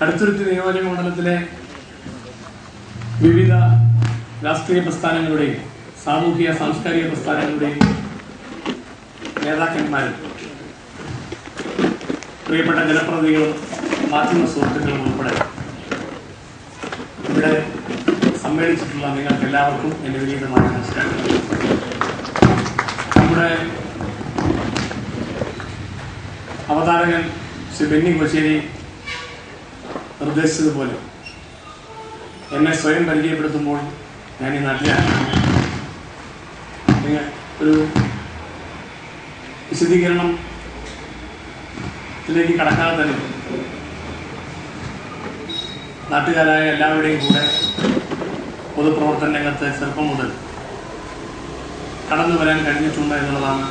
കടുത്തുരുത്തി നിയോജക മണ്ഡലത്തിലെ വിവിധ രാഷ്ട്രീയ പ്രസ്ഥാനങ്ങളുടെയും സാമൂഹിക സാംസ്കാരിക പ്രസ്ഥാനങ്ങളുടെയും നേതാക്കന്മാരും പ്രിയപ്പെട്ട ജനപ്രതിനിധികളും മാധ്യമ സുഹൃത്തുക്കളും ഉൾപ്പെടെ ഇവിടെ സമ്മേളിച്ചിട്ടുള്ള നിങ്ങൾക്ക് എല്ലാവർക്കും എൻ്റെ വിനീതമായ നമസ്കാരം നമ്മുടെ അവതാരകൻ ശ്രീ ബെന്നി കൊച്ചേരി നിർദ്ദേശിച്ചതുപോലെ എന്നെ സ്വയം പരിചയപ്പെടുത്തുമ്പോൾ ഞാൻ ഈ നാട്ടിലാണ് നിങ്ങൾ ഒരു വിശദീകരണം ഇതിലേക്ക് കടക്കാതെ തന്നെ നാട്ടുകാരായ എല്ലാവരുടെയും കൂടെ പൊതുപ്രവർത്തന രംഗത്ത് ചെറുപ്പം മുതൽ കടന്നു വരാൻ കഴിഞ്ഞിട്ടുണ്ട് എന്നുള്ളതാണ്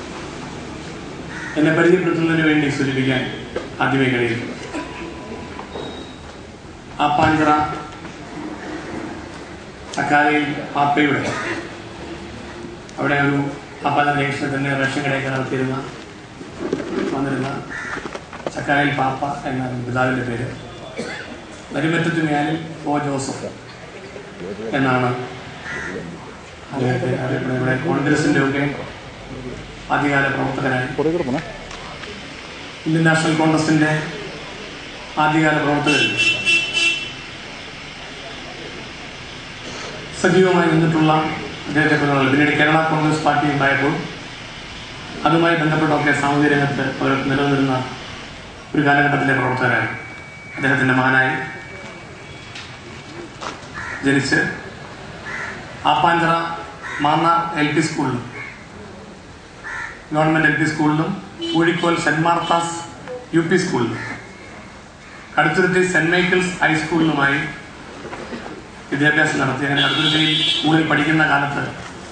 എന്നെ പരിചയപ്പെടുത്തുന്നതിന് വേണ്ടി സൂചിപ്പിക്കാൻ ആദ്യമേ കഴിയും ആപ്പാഞ്ചിറ ചക്കാരയിൽ പാപ്പയുടെ അവിടെ ഒരു പാപ്പാന്റെ ജംഗ്ഷനിൽ തന്നെ റേഷൻ കടയൊക്കെ നടത്തിയിരുന്ന വന്നിരുന്ന ചക്കാരയിൽ പാപ്പ എന്ന പിതാവിന്റെ പേര് നരിമറ്റത്ത് മേലിൽ ഒ ജോസഫ് എന്നാണ് അദ്ദേഹത്തെ അറിയപ്പെടുന്നത് ഇവിടെ കോൺഗ്രസിന്റെ ഒക്കെ ആദ്യകാല പ്രവർത്തകനായി ഇന്ത്യൻ നാഷണൽ കോൺഗ്രസിന്റെ ആദ്യകാല പ്രവർത്തകരിൽ സജീവമായി നിന്നിട്ടുള്ള അദ്ദേഹത്തെ പോലുള്ള പിന്നീട് കേരള കോൺഗ്രസ് പാർട്ടി ഉണ്ടായപ്പോൾ അതുമായി ബന്ധപ്പെട്ടൊക്കെ സാമൂഹിക രംഗത്ത് അവർ നിലനിന്നിരുന്ന ഒരു കാലഘട്ടത്തിലെ പ്രവർത്തകരായി അദ്ദേഹത്തിന്റെ മകനായി ജനിച്ച് ആപ്പാഞ്ചിറ മാന്നാർ എൽ പി സ്കൂളിലും ഗവൺമെന്റ് എൽ പി സ്കൂളിലും Kozhikol Saint Martha's U P സ്കൂളിലും കടുത്തുരുത്തി സെന്റ് മൈക്കിൾസ് ഹൈസ്കൂളിലുമായി വിദ്യാഭ്യാസം നടത്തി അങ്ങനെ കടുത്തുരുത്തിയിൽ സ്കൂളിൽ പഠിക്കുന്ന കാലത്ത്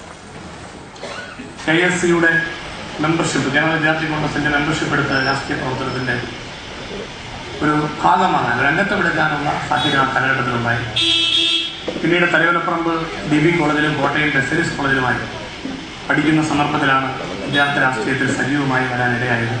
കെ എസ് സിയുടെ മെമ്പർഷിപ്പ് കേരള വിദ്യാർത്ഥി കോൺഗ്രസിന്റെ മെമ്പർഷിപ്പ് എടുത്ത രാഷ്ട്രീയ പ്രവർത്തനത്തിന്റെ ഒരു ഭാഗമാകാൻ ഒരു അംഗത്വമെടുക്കാനുള്ള സാഹചര്യം ആ കാലഘട്ടത്തിലുണ്ടായി പിന്നീട് തലയോലപ്പറമ്പ് ഡി ബി കോളേജിലും കോട്ടയം ബെസലിസ് കോളേജിലുമായി പഠിക്കുന്ന സന്ദർഭത്തിലാണ് വിദ്യാർത്ഥി രാഷ്ട്രീയത്തിൽ സജീവമായി വരാനിടയായത്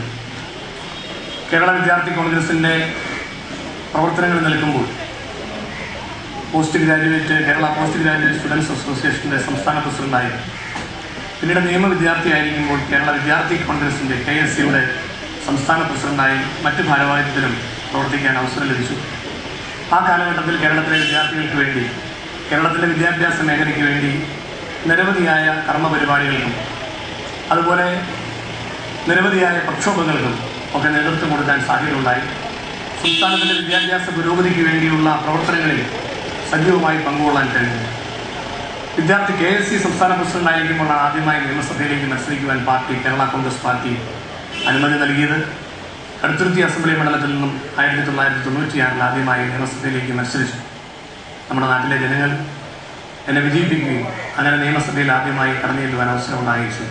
കേരള വിദ്യാർത്ഥി കോൺഗ്രസിന്റെ പ്രവർത്തനങ്ങൾ നിൽക്കുമ്പോൾ post graduate Kerala post graduate students അസോസിയേഷന്റെ സംസ്ഥാന പ്രസിഡന്റായി പിന്നീട് നിയമ വിദ്യാർത്ഥിയായിരിക്കുമ്പോൾ കേരള വിദ്യാർത്ഥി കോൺഗ്രസിന്റെ കെ എസ് സിയുടെ സംസ്ഥാന പ്രസിഡന്റായി മറ്റ് ഭാരവാഹിത്വത്തിലും പ്രവർത്തിക്കാൻ അവസരം ലഭിച്ചു ആ കാലഘട്ടത്തിൽ കേരളത്തിലെ വിദ്യാർത്ഥികൾക്ക് വേണ്ടി കേരളത്തിലെ വിദ്യാഭ്യാസ മേഖലയ്ക്ക് വേണ്ടി നിരവധിയായ കർമ്മ പരിപാടികൾക്കും അതുപോലെ നിരവധിയായ പ്രക്ഷോഭങ്ങൾക്കും ഒക്കെ നേതൃത്വം കൊടുക്കാൻ സാധ്യതയുണ്ടായി സംസ്ഥാനത്തിന്റെ വിദ്യാഭ്യാസ പുരോഗതിക്ക് വേണ്ടിയുള്ള പ്രവർത്തനങ്ങളിൽ സജീവമായി പങ്കുകൊള്ളാൻ കഴിഞ്ഞു വിദ്യാർത്ഥി കെ എസ് സി സംസ്ഥാന പ്രസിഡന്റായിരിക്കുമ്പോഴാണ് ആദ്യമായി നിയമസഭയിലേക്ക് മത്സരിക്കുവാൻ പാർട്ടി കേരള കോൺഗ്രസ് പാർട്ടി അനുമതി നൽകിയത് കടുത്തുരുത്തി അസംബ്ലി മണ്ഡലത്തിൽ നിന്നും ആയിരത്തി തൊള്ളായിരത്തി തൊണ്ണൂറ്റിയാറിൽ ആദ്യമായി നിയമസഭയിലേക്ക് മത്സരിച്ചു നമ്മുടെ നാട്ടിലെ ജനങ്ങൾ എന്നെ വിജയിപ്പിക്കുകയും അങ്ങനെ നിയമസഭയിൽ ആദ്യമായി കടന്നു ചെല്ലുവാൻ അവസരം ഉണ്ടായിച്ചു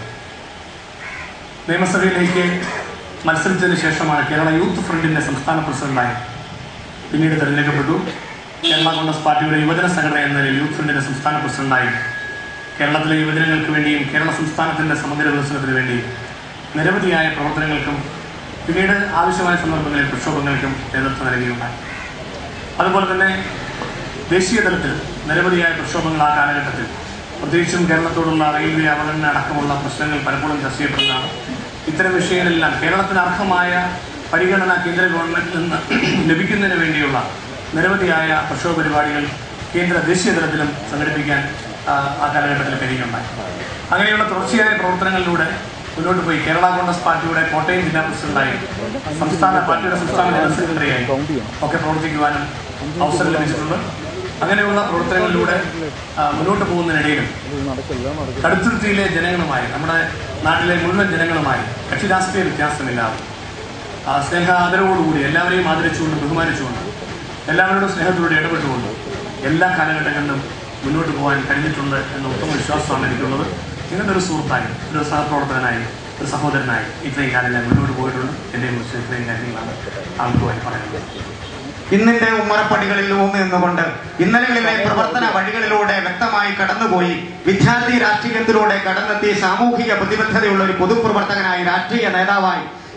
നിയമസഭയിലേക്ക് മത്സരിച്ചതിന് ശേഷമാണ് കേരള യൂത്ത് ഫ്രണ്ടിന്റെ സംസ്ഥാന പ്രസിഡന്റായി പിന്നീട് തെരഞ്ഞെടുക്കപ്പെട്ടു കേരള കോൺഗ്രസ് പാർട്ടിയുടെ യുവജന സംഘടന എന്ന നിലയിൽ യൂത്ത് ഫ്രണ്ടിന്റെ സംസ്ഥാന പ്രസിഡന്റായി കേരളത്തിലെ യുവജനങ്ങൾക്ക് വേണ്ടിയും കേരള സംസ്ഥാനത്തിന്റെ സമഗ്ര വികസനത്തിന് വേണ്ടിയും നിരവധിയായ പ്രവർത്തനങ്ങൾക്കും പിന്നീട് ആവശ്യമായ സന്ദർഭങ്ങളിൽ പ്രക്ഷോഭങ്ങൾക്കും നേതൃത്വം നൽകിയുണ്ടായി അതുപോലെ തന്നെ ദേശീയ തലത്തിൽ നിരവധിയായ പ്രക്ഷോഭങ്ങൾ ആ കാലഘട്ടത്തിൽ പ്രത്യേകിച്ചും കേരളത്തോടുള്ള റെയിൽവേ അവഗണന അടക്കമുള്ള പ്രശ്നങ്ങൾ പലപ്പോഴും ചർച്ച ചെയ്യപ്പെടുന്നതാണ് ഇത്തരം വിഷയങ്ങളെല്ലാം കേരളത്തിന് അർഹമായ പരിഗണന കേന്ദ്ര ഗവൺമെന്റിൽ നിന്ന് ലഭിക്കുന്നതിന് വേണ്ടിയുള്ള നിരവധിയായ പ്രക്ഷോഭ പരിപാടികൾ കേന്ദ്ര ദേശീയ തലത്തിലും സംഘടിപ്പിക്കാൻ ആ, ആ കാലഘട്ടത്തിൽ കഴിയുണ്ടായി അങ്ങനെയുള്ള തുടർച്ചയായ പ്രവർത്തനങ്ങളിലൂടെ മുന്നോട്ട് പോയി കേരള കോൺഗ്രസ് പാർട്ടിയുടെ കോട്ടയം ജില്ലാ പ്രസിഡന്റായി സംസ്ഥാന പാർട്ടിയുടെ സംസ്ഥാന ജനറൽ സെക്രട്ടറിയായി ഒക്കെ പ്രവർത്തിക്കുവാനും അവസരം ലഭിച്ചിട്ടുണ്ട് അങ്ങനെയുള്ള പ്രവർത്തനങ്ങളിലൂടെ ആ, മുന്നോട്ട് പോകുന്നതിനിടയിലും കടുത്തുരുത്തിയിലെ ജനങ്ങളുമായി നമ്മുടെ നാട്ടിലെ മുഴുവൻ ജനങ്ങളുമായി കക്ഷി രാഷ്ട്രീയ വ്യത്യാസമില്ലാതെ ആ സ്നേഹ ആദരവോടുകൂടി എല്ലാവരെയും ആദരിച്ചുകൊണ്ട് ബഹുമാനിച്ചുകൊണ്ട് എല്ലാവരോടും സ്നേഹത്തോടെ ഇടപെട്ടുകൊണ്ട് എല്ലാ കാലഘട്ടങ്ങളിലും മുന്നോട്ട് പോകാൻ കഴിഞ്ഞിട്ടുണ്ട് എന്ന ഉത്തമ വിശ്വാസമാണ് എനിക്കുള്ളത് ഇങ്ങനത്തെ ഒരു സുഹൃത്തായി ഒരു സഹപ്രവർത്തകനായി ഒരു സഹോദരനായി ഇത്രയും കാലം ഞാൻ മുന്നോട്ട് പോയിട്ടുണ്ട് എന്നെ കുറിച്ച് ഇത്രയും കാര്യങ്ങളാണ് ആൾക്കുമായി പറയുന്നത് ഇന്നിന്റെ ഉമ്മറപ്പടികളിൽ ഊന്നി നിന്നുകൊണ്ട് ഇന്നലകളിലെ പ്രവർത്തന വഴികളിലൂടെ വ്യക്തമായി കടന്നുപോയി വിദ്യാർത്ഥി രാഷ്ട്രീയത്തിലൂടെ കടന്നെത്തി സാമൂഹിക പ്രതിബദ്ധതയുള്ള ഒരു പൊതുപ്രവർത്തകനായി രാഷ്ട്രീയ നേതാവായി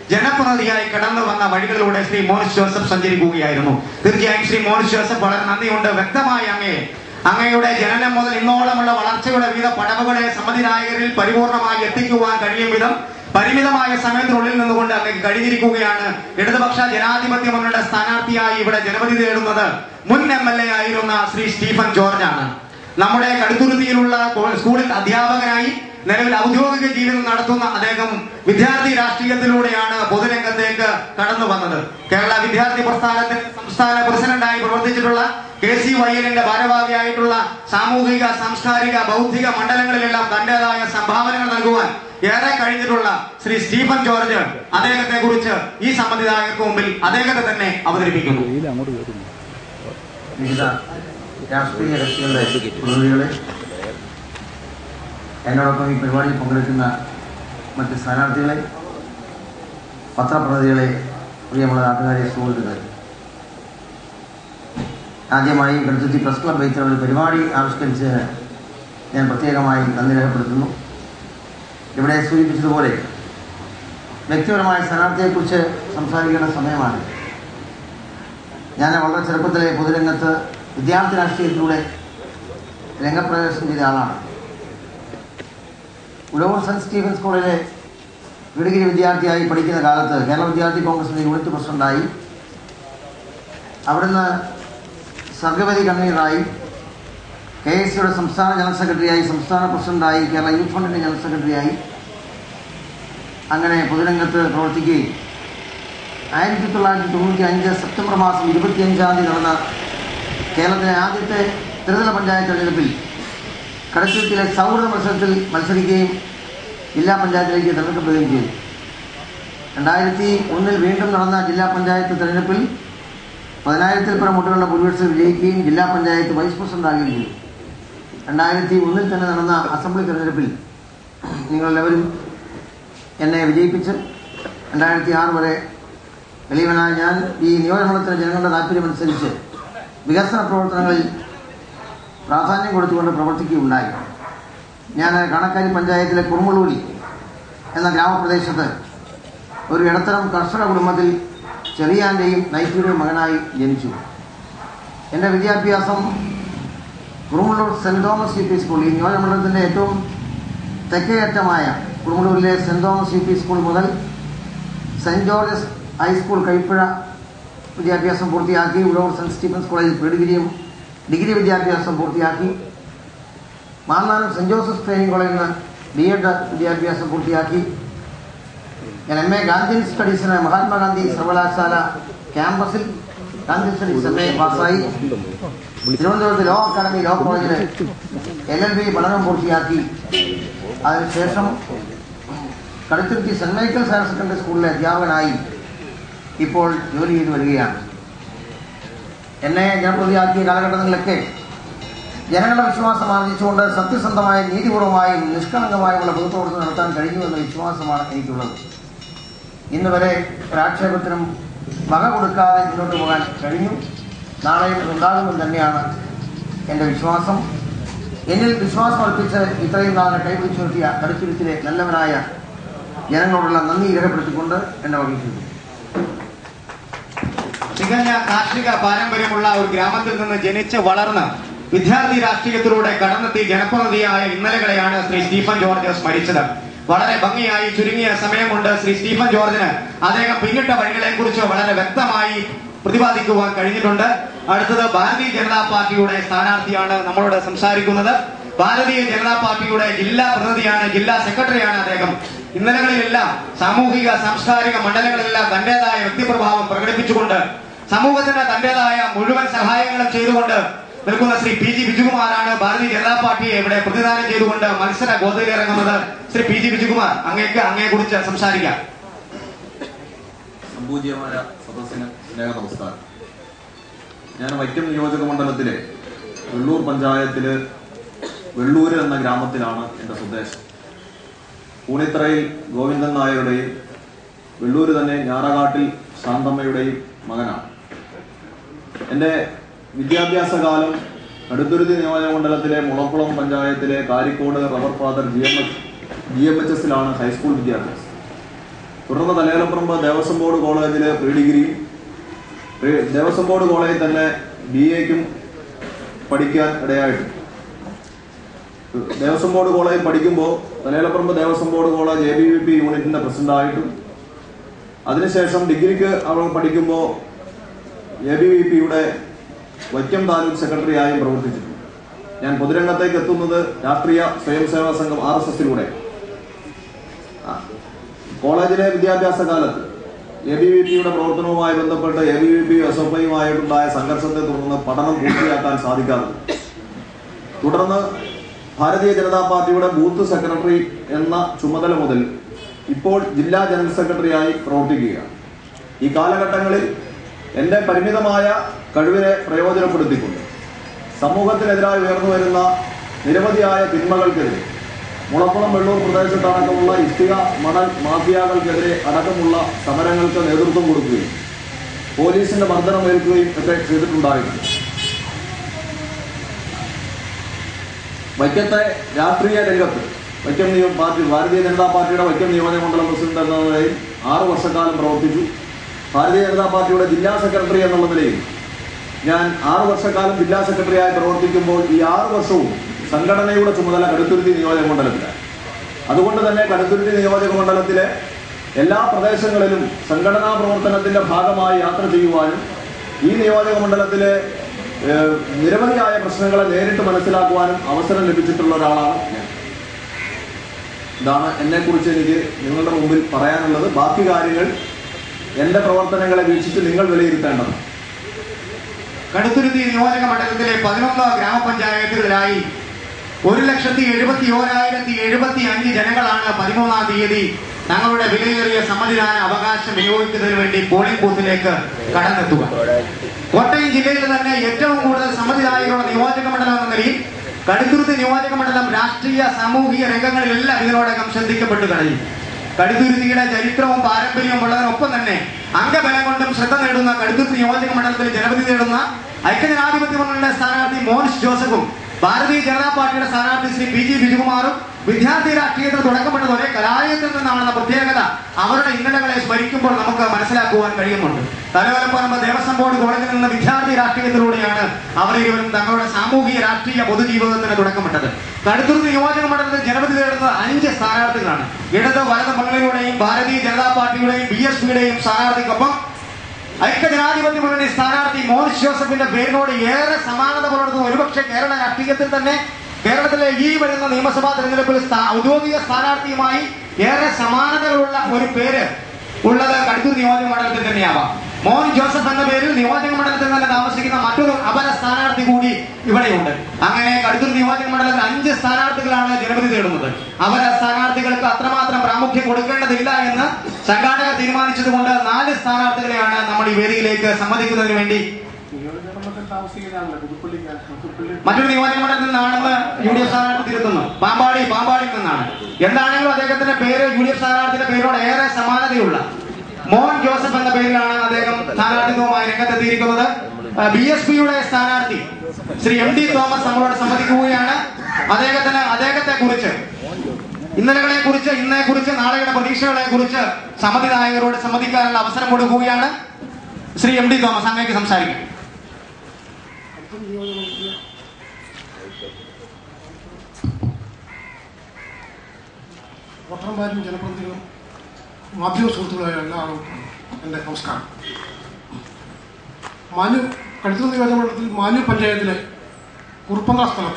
ജനപ്രതിനിധിയായി കടന്നു വന്ന വഴികളിലൂടെ ശ്രീ മോനിസ് ജോസഫ് സഞ്ചരിക്കുകയായിരുന്നു തീർച്ചയായും ശ്രീ മോനിസ് ജോസഫ് വളരെ നന്ദിയുണ്ട് വ്യക്തമായി അങ്ങയെ അങ്ങയുടെ ജനനം മുതൽ ഇന്നോളമുള്ള വളർച്ചയുടെ വിവിധ പടവുകളെ സമ്മതിദായകരിൽ പരിപൂർണമായി എത്തിക്കുവാൻ കഴിയും വിധം പരിമിതമായ സമയത്തിനുള്ളിൽ നിന്നുകൊണ്ട് അങ്ങ് കഴിഞ്ഞിരിക്കുകയാണ് ഇടതുപക്ഷ ജനാധിപത്യ മുന്നണിയുടെ സ്ഥാനാർത്ഥിയായി ഇവിടെ ജനപതി തേടുന്നത് മുൻ എം എൽ എ ആയിരുന്ന ശ്രീ സ്റ്റീഫൻ ജോർജ് ആണ് നമ്മുടെ കടുത്തുരുത്തിയിലുള്ള കോ- സ്കൂളിൽ അധ്യാപകനായി നിലവിൽ ഔദ്യോഗിക ജീവിതം നടത്തുന്ന അദ്ദേഹം വിദ്യാർത്ഥി രാഷ്ട്രീയത്തിലൂടെയാണ് പൊതുരംഗത്തേക്ക് കടന്നു വന്നത് കേരള വിദ്യാർത്ഥി പ്രസ്ഥാനത്തിന്റെ സംസ്ഥാന പ്രസിഡന്റായി പ്രവർത്തിച്ചിട്ടുള്ള കെ സി വൈഎലിന്റെ ഭാരവാഹിയായിട്ടുള്ള സാമൂഹിക സാംസ്കാരിക ബൗദ്ധിക മണ്ഡലങ്ങളിലെല്ലാം തന്റേതായ സംഭാവനകൾ നൽകുവാൻ ഏറെ കഴിഞ്ഞിട്ടുള്ള ശ്രീ സ്റ്റീഫൻ ജോർജ് അദ്ദേഹത്തെ കുറിച്ച് ഈ സമ്മതിദായകർക്ക് മുമ്പിൽ അദ്ദേഹത്തെ തന്നെ അവതരിപ്പിക്കുന്നു വിവിധ രാഷ്ട്രീയ കക്ഷികളുടെ പ്രതിനിധികളെ എന്നോടൊപ്പം ഈ പരിപാടിയിൽ പങ്കെടുക്കുന്ന മറ്റ് സ്ഥാനാർത്ഥികളെ പത്രപ്രതിനിധികളെ പ്രിയമുള്ള നാട്ടുകാരെ സുഹൃത്തുക്കളെ ആദ്യമായി കടുത്തുത്തി പ്രസ് ക്ലബ് വഹിച്ച ഒരു പരിപാടി ആവിഷ്കരിച്ചതിന് ഞാൻ പ്രത്യേകമായി നന്ദി രേഖപ്പെടുത്തുന്നു ഇവിടെ സൂചിപ്പിച്ചതുപോലെ വ്യക്തിപരമായ സ്ഥാനാർത്ഥിയെക്കുറിച്ച് സംസാരിക്കേണ്ട സമയമാണ് ഞാൻ വളരെ ചെറുപ്പത്തിലെ പൊതുരംഗത്ത് വിദ്യാർത്ഥി രാഷ്ട്രീയത്തിലൂടെ രംഗപ്രവേശനം ചെയ്ത ആളാണ് ഉഴവൂർ സെൻറ്റ് സ്റ്റീഫൻസ് കോളേജിലെ ഡിഗ്രി വിദ്യാർത്ഥിയായി പഠിക്കുന്ന കാലത്ത് കേരള വിദ്യാർത്ഥി കോൺഗ്രസിൻ്റെ യൂണിറ്റ് പ്രസിഡന്റായി അവിടുന്ന് സർഗവതി കൺവീനറായി കെ എസ് സിയുടെ സംസ്ഥാന ജനറൽ സെക്രട്ടറിയായി സംസ്ഥാന പ്രസിഡന്റായി കേരള യൂത്ത് ഫണ്ടിൻ്റെ ജനറൽ സെക്രട്ടറിയായി അങ്ങനെ പൊതുരംഗത്ത് പ്രവർത്തിക്കുകയും ആയിരത്തി തൊള്ളായിരത്തി തൊണ്ണൂറ്റി അഞ്ച് സെപ്റ്റംബർ മാസം ഇരുപത്തിയഞ്ചാം തീയതി നടന്ന കേരളത്തിലെ ആദ്യത്തെ ത്രിതല പഞ്ചായത്ത് തെരഞ്ഞെടുപ്പിൽ കടച്ചുരുത്തിലെ സൗഹൃദ മത്സരത്തിൽ മത്സരിക്കുകയും ജില്ലാ പഞ്ചായത്തിലേക്ക് തിരഞ്ഞെടുക്കപ്പെടുകയും ചെയ്തു രണ്ടായിരത്തി ഒന്നിൽ വീണ്ടും നടന്ന ജില്ലാ പഞ്ചായത്ത് തെരഞ്ഞെടുപ്പിൽ പതിനായിരത്തിൽ പരം വോട്ടുകളുടെ ഭൂരിപക്ഷത്തിൽ വിജയിക്കുകയും ജില്ലാ പഞ്ചായത്ത് വൈസ് പ്രസിഡന്റാകുകയും ചെയ്തു രണ്ടായിരത്തി ഒന്നിൽ തന്നെ നടന്ന അസംബ്ലി തെരഞ്ഞെടുപ്പിൽ നിങ്ങളെല്ലാവരും എന്നെ വിജയിപ്പിച്ച് രണ്ടായിരത്തി ആറ് വരെ എളിയവനായ ഞാൻ ഈ നിയോജകമണ്ഡലത്തിലെ ജനങ്ങളുടെ താല്പര്യമനുസരിച്ച് വികസന പ്രവർത്തനങ്ങളിൽ പ്രാധാന്യം കൊടുത്തുകൊണ്ട് പ്രവർത്തിക്കുകയുണ്ടായി ഞാൻ കണക്കാരി പഞ്ചായത്തിലെ കുറുമുള്ളൂരി എന്ന ഗ്രാമപ്രദേശത്ത് ഒരു ഇടത്തരം കർഷക കുടുംബത്തിൽ ചെറിയാൻ്റെയും നൈറ്റിയുടെയും മകനായി ജനിച്ചു എൻ്റെ വിദ്യാഭ്യാസം Kurumullur Saint Thomas U P school ഈ നിയോജകമണ്ഡലത്തിൻ്റെ ഏറ്റവും തെക്കേയറ്റമായ കുറുമുള്ളൂരിലെ Saint Thomas U P school മുതൽ സെൻറ് ജോർജസ് ഹൈസ്കൂൾ കൈപ്പുഴ വിദ്യാഭ്യാസം പൂർത്തിയാക്കി ഉഴവൂർ സെൻറ് സ്റ്റീഫൻസ് കോളേജിൽ പ്രീ ഡിഗ്രിയും ഡിഗ്രി വിദ്യാഭ്യാസം പൂർത്തിയാക്കി മാന്നാനം സെൻറ് ജോസഫ് ട്രെയിനിങ് കോളേജിൽ നിന്ന് ബി എഡ് വിദ്യാഭ്യാസം പൂർത്തിയാക്കി ഞാൻ എം എ ഗാന്ധി സ്റ്റഡീസിന് മഹാത്മാഗാന്ധി സർവകലാശാല ക്യാമ്പസിൽ ഗാന്ധി സ്റ്റഡീസ് എം എ പാസ്സായി തിരുവനന്തപുരത്ത് ലോ അക്കാദമി ലോ കോളേജിൽ എൽ എൽ ബി പഠനം പൂർത്തിയാക്കി അതിനുശേഷം Kaduthuruthy cent Michael's higher secondary സ്കൂളിലെ അധ്യാപകനായി ഇപ്പോൾ ജോലി ചെയ്തു വരികയാണ് എന്നെ ജനപ്രതിയാക്കിയ കാലഘട്ടങ്ങളിലൊക്കെ ജനങ്ങളുടെ വിശ്വാസം ആർജിച്ചുകൊണ്ട് സത്യസന്ധമായ നീതിപൂർവമായും നിഷ്കളങ്കമായുമുള്ള പൊതുപ്രവർത്തനം നടത്താൻ കഴിഞ്ഞു എന്ന വിശ്വാസമാണ് എനിക്കുള്ളത് ഇന്ന് വരെ ഒരാക്ഷേപത്തിനും വക കൊടുക്കാതെ മുന്നോട്ട് പോകാൻ കഴിഞ്ഞു നാളെയും ഉണ്ടാകുമെന്ന് തന്നെയാണ് എൻ്റെ വിശ്വാസം എന്നിൽ വിശ്വാസം അർപ്പിച്ച് ഇത്രയും നാളെ കൈപിടിച്ചു നിർത്തിയ കടുത്തുരുത്തിലെ നല്ലവനായ ജനങ്ങളോടുള്ള നന്ദി രേഖപ്പെടുത്തിക്കൊണ്ട് എന്നെ വഹിക്കുന്നു തികഞ്ഞ കാർഷിക പാരമ്പര്യമുള്ള ഒരു ഗ്രാമത്തിൽ നിന്ന് ജനിച്ച് വളർന്ന് വിദ്യാർത്ഥി രാഷ്ട്രീയത്തിലൂടെ കടന്നെത്തി ജനപ്രതിനിധിയായ ഇന്നലകളെയാണ് ശ്രീ സ്റ്റീഫൻ ജോർജ് സ്മരിച്ചത് വളരെ ഭംഗിയായി ചുരുങ്ങിയ സമയം കൊണ്ട് ശ്രീ സ്റ്റീഫൻ ജോർജിന് അദ്ദേഹം പിന്നിട്ട വഴികളെ കുറിച്ച് വളരെ വ്യക്തമായി പ്രതിപാദിക്കുവാൻ കഴിഞ്ഞിട്ടുണ്ട് അടുത്തത് ഭാരതീയ ജനതാ പാർട്ടിയുടെ സ്ഥാനാർത്ഥിയാണ് നമ്മളോട് സംസാരിക്കുന്നത് ഭാരതീയ ജനതാ പാർട്ടിയുടെ ജില്ലാ പ്രതിനിധിയാണ് ജില്ലാ സെക്രട്ടറിയാണ് അദ്ദേഹം ഇന്നലകളിലെല്ലാം സാമൂഹിക സാംസ്കാരിക മണ്ഡലങ്ങളിലെല്ലാം തന്റേതായ വ്യക്തിപ്രഭാവം പ്രകടിപ്പിച്ചുകൊണ്ട് സമൂഹത്തിന് തന്റേതായ മുഴുവൻ സഹായങ്ങളും ചെയ്തുകൊണ്ട് നിൽക്കുന്ന ശ്രീ പി ജി ബിജുകുമാറാണ് ഭാരതീയ ജനതാ പാർട്ടിയെ ഇവിടെ പ്രതിദാനം ചെയ്തുകൊണ്ട് മത്സര ഗോതയിലിറങ്ങുന്നത് ശ്രീ പി ജി ബിജുകുമാർ അങ്ങേക്ക് അങ്ങയെ കുറിച്ച് സംസാരിക്കാം സംപൂജ്യമായ സദസ്സിന് സ്നേഹ നമസ്കാരം ഞാൻ വൈക്കം നിയോജക മണ്ഡലത്തിലെ വെള്ളൂർ പഞ്ചായത്തില് വെള്ളൂര് എന്ന ഗ്രാമത്തിലാണ് എൻ്റെ സ്വദേശം പൂണിത്തറയിൽ ഗോവിന്ദൻ നായരുടെയും വെള്ളൂര് തന്നെ ഞാറകാട്ടിൽ ശാന്തമ്മയുടെയും മകനാണ് എൻ്റെ വിദ്യാഭ്യാസ കാലം കടുത്തുരുത്തി നിയോജക മണ്ഡലത്തിലെ മുളക്കുളം പഞ്ചായത്തിലെ Karikode rubber father G M H G M H എസിലാണ് ഹൈസ്കൂൾ വിദ്യാഭ്യാസം തുടർന്ന് തലയോലപ്പറമ്പ് ദേവസ്വം ബോർഡ് കോളേജിലെ pre degree pre- Devaswom board കോളേജിൽ തന്നെ ബി എക്കും പഠിക്കാൻ ഇടയായിട്ടുണ്ട് ദേവസ്വം ബോർഡ് കോളേജിൽ പഠിക്കുമ്പോൾ Thalayolaparambu Devaswom board college A B V P യൂണിറ്റിന്റെ പ്രസിഡന്റായിട്ടും അതിനുശേഷം ഡിഗ്രിക്ക് അവൾ പഠിക്കുമ്പോൾ എ ബി വി പിയുടെ വൈക്കം താലൂക്ക് സെക്രട്ടറിയായും പ്രവർത്തിച്ചിട്ടുണ്ട് ഞാൻ പൊതുരംഗത്തേക്ക് എത്തുന്നത് രാഷ്ട്രീയ സ്വയം സേവാ സംഘം ആർ എസ് എസിലൂടെ കോളേജിലെ വിദ്യാഭ്യാസ കാലത്ത് എ ബി വി പിയുടെ പ്രവർത്തനവുമായി ബന്ധപ്പെട്ട് A B V P S F ഐയുമായിട്ടുണ്ടായ സംഘർഷത്തെ തുടർന്ന് പഠനം പൂർത്തിയാക്കാൻ സാധിക്കാറില്ല തുടർന്ന് ഭാരതീയ ജനതാ പാർട്ടിയുടെ ബൂത്ത് സെക്രട്ടറി എന്ന ചുമതല മുതൽ ഇപ്പോൾ ജില്ലാ ജനറൽ സെക്രട്ടറിയായി പ്രവർത്തിക്കുകയാണ് ഈ കാലഘട്ടങ്ങളിൽ എൻ്റെ പരിമിതമായ കഴിവിനെ പ്രയോജനപ്പെടുത്തിക്കൊണ്ട് സമൂഹത്തിനെതിരായി ഉയർന്നു വരുന്ന നിരവധിയായ തിന്മകൾക്കെതിരെ മുളക്കുളം വെള്ളൂർ പ്രദേശത്തടക്കമുള്ള ഇഷ്ടിക മണൽ മാഫിയകൾക്കെതിരെ അടക്കമുള്ള സമരങ്ങൾക്ക് നേതൃത്വം കൊടുക്കുകയും പോലീസിന്റെ മർദ്ദനമേൽക്കുകയും ഒക്കെ ചെയ്തിട്ടുണ്ടായിട്ടുണ്ട് വൈക്കത്തെ രാഷ്ട്രീയ രംഗത്ത് വൈക്കം നിയോ പാർട്ടി ഭാരതീയ ജനതാ പാർട്ടിയുടെ വൈക്കം നിയോജക മണ്ഡലം പ്രസിഡന്റ് എന്ന നിലയിൽ ആറു വർഷക്കാലം പ്രവർത്തിച്ചു ഭാരതീയ ജനതാ പാർട്ടിയുടെ ജില്ലാ സെക്രട്ടറി എന്നുള്ള നിലയിൽ ഞാൻ ആറു വർഷക്കാലം ജില്ലാ സെക്രട്ടറിയായി പ്രവർത്തിക്കുമ്പോൾ ഈ ആറു വർഷവും സംഘടനയുടെ ചുമതല കടുത്തുരുത്തി നിയോജക മണ്ഡലത്തിലാണ് അതുകൊണ്ട് തന്നെ കടുത്തുരുത്തി നിയോജക മണ്ഡലത്തിലെ എല്ലാ പ്രദേശങ്ങളിലും സംഘടനാ പ്രവർത്തനത്തിന്റെ ഭാഗമായി യാത്ര ചെയ്യുവാനും ഈ നിയോജക മണ്ഡലത്തിലെ ഏഹ്, നിരവധിയായ പ്രശ്നങ്ങളെ നേരിട്ട് മനസ്സിലാക്കുവാനും അവസരം ലഭിച്ചിട്ടുള്ള ഒരാളാണ് ഞാൻ ഇതാണ് എന്നെക്കുറിച്ച് എനിക്ക് നിങ്ങളുടെ മുമ്പിൽ പറയാനുള്ളത് ബാക്കി കാര്യങ്ങൾ എൻ്റെ പ്രവർത്തനങ്ങളെ വീക്ഷിച്ച് നിങ്ങൾ വിലയിരുത്തേണ്ടതാണ് കടുത്തുരുത്തി നിയോജക മണ്ഡലത്തിലെ പതിനൊന്ന് ഗ്രാമപഞ്ചായത്തുകളിലായി ഒരു ലക്ഷത്തി എഴുപത്തി ഓരായിരത്തി എഴുപത്തി അഞ്ച് ജനങ്ങളാണ് പതിമൂന്നാം തീയതി തങ്ങളുടെ വിലയേറിയ സമ്മതിദാന അവകാശം വിനിയോഗിക്കുന്നതിന് വേണ്ടി പോളിംഗ് ബൂത്തിലേക്ക് കടന്നെത്തുക കോട്ടയം ജില്ലയിൽ തന്നെ ഏറ്റവും കൂടുതൽ സമ്മതിദായകരുടെ നിയോജക മണ്ഡലം എന്ന നിലയിൽ കടുത്തുരുത്തി നിയോജക മണ്ഡലം രാഷ്ട്രീയ സാമൂഹിക രംഗങ്ങളിലെല്ലാം ഇതിനോടകം ശ്രദ്ധിക്കപ്പെട്ടു കഴിഞ്ഞു കടുത്തുരുത്തിയുടെ ചരിത്രവും പാരമ്പര്യവും ഉള്ളതിനൊപ്പം തന്നെ അംഗബലം കൊണ്ടും ശ്രദ്ധ നേടുന്ന കടുത്തുരുത്തി നിയോജക മണ്ഡലത്തിൽ ജനവിധി നേടുന്ന ഐക്യജനാധിപത്യ മുന്നണിയുടെ സ്ഥാനാർത്ഥി മോൻസ് ജോസഫും ഭാരതീയ ജനതാ പാർട്ടിയുടെ സ്ഥാനാർത്ഥി ശ്രീ പി ജി ബിജുകുമാറും വിദ്യാർത്ഥി രാഷ്ട്രീയത്തിൽ തുടക്കപ്പെട്ടതോടെ കലാലയത്തിൽ നിന്നാണെന്ന പ്രത്യേകത അവരുടെ ഇന്നലകളെ സ്മരിക്കുമ്പോൾ നമുക്ക് മനസ്സിലാക്കുവാൻ കഴിയുന്നുണ്ട് തലവലപ്പറമ്പ് ദേവസ്വം ബോർഡ് കോളേജിൽ നിന്ന് വിദ്യാർത്ഥി രാഷ്ട്രീയത്തിലൂടെയാണ് അവർ ഇരുവരും തങ്ങളുടെ സാമൂഹിക രാഷ്ട്രീയ പൊതുജീവിതത്തിന് തുടക്കമിട്ടത് കടുത്തുരുത്തി നിയോജക മണ്ഡലത്തിൽ ജനവിധി നേടുന്നത് അഞ്ച് സ്ഥാനാർത്ഥികളാണ് ഇടത് വലത് മുന്നണിയുടെയും ഭാരതീയ ജനതാ പാർട്ടിയുടെയും ബി എസ് പിയുടെയും സ്ഥാനാർത്ഥിക്കൊപ്പം ഐക്യജനാധിപത്യ മുന്നണി സ്ഥാനാർത്ഥി മോൻസ് ജോസഫിന്റെ പേരിനോട് ഏറെ സമാനത പുലർത്തുന്ന ഒരുപക്ഷെ കേരള രാഷ്ട്രീയത്തിൽ തന്നെ കേരളത്തിലെ ഈ വരുന്ന നിയമസഭാ തെരഞ്ഞെടുപ്പിൽ സ്ഥാ- ഔദ്യോഗിക സ്ഥാനാർത്ഥിയുമായി ഏറെ സമാനതകളുള്ള ഒരു പേര് ഉള്ളത് കടുത്തൂർ നിയോജക മണ്ഡലത്തിൽ തന്നെയാവാം മോൻ ജോസഫ് എന്ന പേരിൽ നിയോജക മണ്ഡലത്തിൽ തന്നെ താമസിക്കുന്ന മറ്റൊരു അപര സ്ഥാനാർത്ഥി കൂടി ഇവിടെയുണ്ട് അങ്ങനെ കടുത്തൂർ നിയോജക മണ്ഡലത്തിൽ അഞ്ച് സ്ഥാനാർത്ഥികളാണ് ജനവിധി തേടുന്നത് അപര സ്ഥാനാർത്ഥികൾക്ക് അത്രമാത്രം പ്രാമുഖ്യം കൊടുക്കേണ്ടതില്ല എന്ന് സംഘാടകർ തീരുമാനിച്ചതുകൊണ്ട് നാല് സ്ഥാനാർത്ഥികളെയാണ് നമ്മൾ ഈ വേദിയിലേക്ക് സമ്മതിക്കുന്നതിന് വേണ്ടി മറ്റൊരു നിയോജക മണ്ഡലത്തിൽ നിന്നാണെന്ന് യു ഡി എഫ് സ്ഥാനാർത്ഥി തിരുത്തുന്നു പാമ്പാടി പാമ്പാടിയിൽ നിന്നാണ് എന്താണെങ്കിലും അദ്ദേഹത്തിന്റെ പേര് യു ഡി എഫ് സ്ഥാനാർത്ഥിയുടെ പേരിനോട് ഏറെ സമാനതയുള്ള മോൻ ജോസഫ് എന്ന പേരിലാണ് അദ്ദേഹം സ്ഥാനാർത്ഥിത്വവുമായി രംഗത്തെത്തിയിരിക്കുന്നത് ബി എസ് പിയുടെ സ്ഥാനാർത്ഥി ശ്രീ എം ഡി തോമസ് നമ്മളോട് സമ്മതിക്കുകയാണ് അദ്ദേഹത്തിന് അദ്ദേഹത്തെ കുറിച്ച് ഇന്നലകളെ കുറിച്ച് ഇന്നലെ കുറിച്ച് നാളെയുടെ പ്രതീക്ഷകളെ കുറിച്ച് സമ്മതിദായകരോട് സമ്മതിക്കാനുള്ള അവസരം കൊടുക്കുകയാണ് ശ്രീ എം ഡി തോമസ് അങ്ങേക്ക് സംസാരിക്കും വോട്ടർമാരും ജനപ്രതിനിധികളും മാധ്യമ സുഹൃത്തുക്കളായ എല്ലാവർക്കും എൻ്റെ നമസ്കാരം മാനു കടുത്ത നിയോജകമണ്ഡലത്തിൽ മാനു പഞ്ചായത്തിലെ കുറുപ്പങ്ക സ്ഥലത്ത്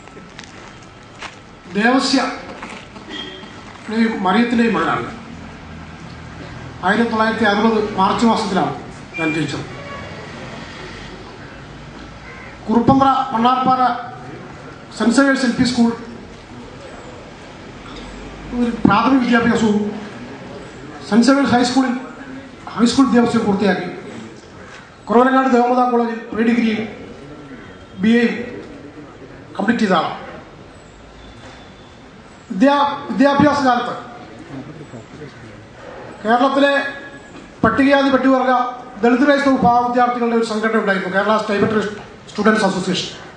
ദേവസ്യ മറിയത്തിൻ്റെയും മകനാണ് ആയിരത്തി തൊള്ളായിരത്തി അറുപത് മാർച്ച് മാസത്തിലാണ് ഞാൻ ജനിച്ചത് Kuruppampra Mannarppara Saint Xavier's L P school ഒരു പ്രാഥമിക വിദ്യാഭ്യാസവും സെൻറ്റ് സേവേഴ്സ് ഹൈസ്കൂളിൽ ഹൈസ്കൂൾ വിദ്യാഭ്യാസം പൂർത്തിയാക്കി കുറവനങ്ങാട് ദേവമാതാ കോളേജിൽ പ്രീ ഡിഗ്രിയും ബി എയും കംപ്ലീറ്റ് ചെയ്ത ആളാണ് വിദ്യാ വിദ്യാഭ്യാസ കാലത്ത് കേരളത്തിലെ പട്ടികജാതി പട്ടികവർഗ ദളിത് ക്രൈസ്തവ വിഭാഗ വിദ്യാർത്ഥികളുടെ ഒരു സംഘടന ഉണ്ടായിരുന്നു കേരള സ്റ്റൈബറ്ററി സ്റ്റുഡൻസ് അസോസിയേഷൻ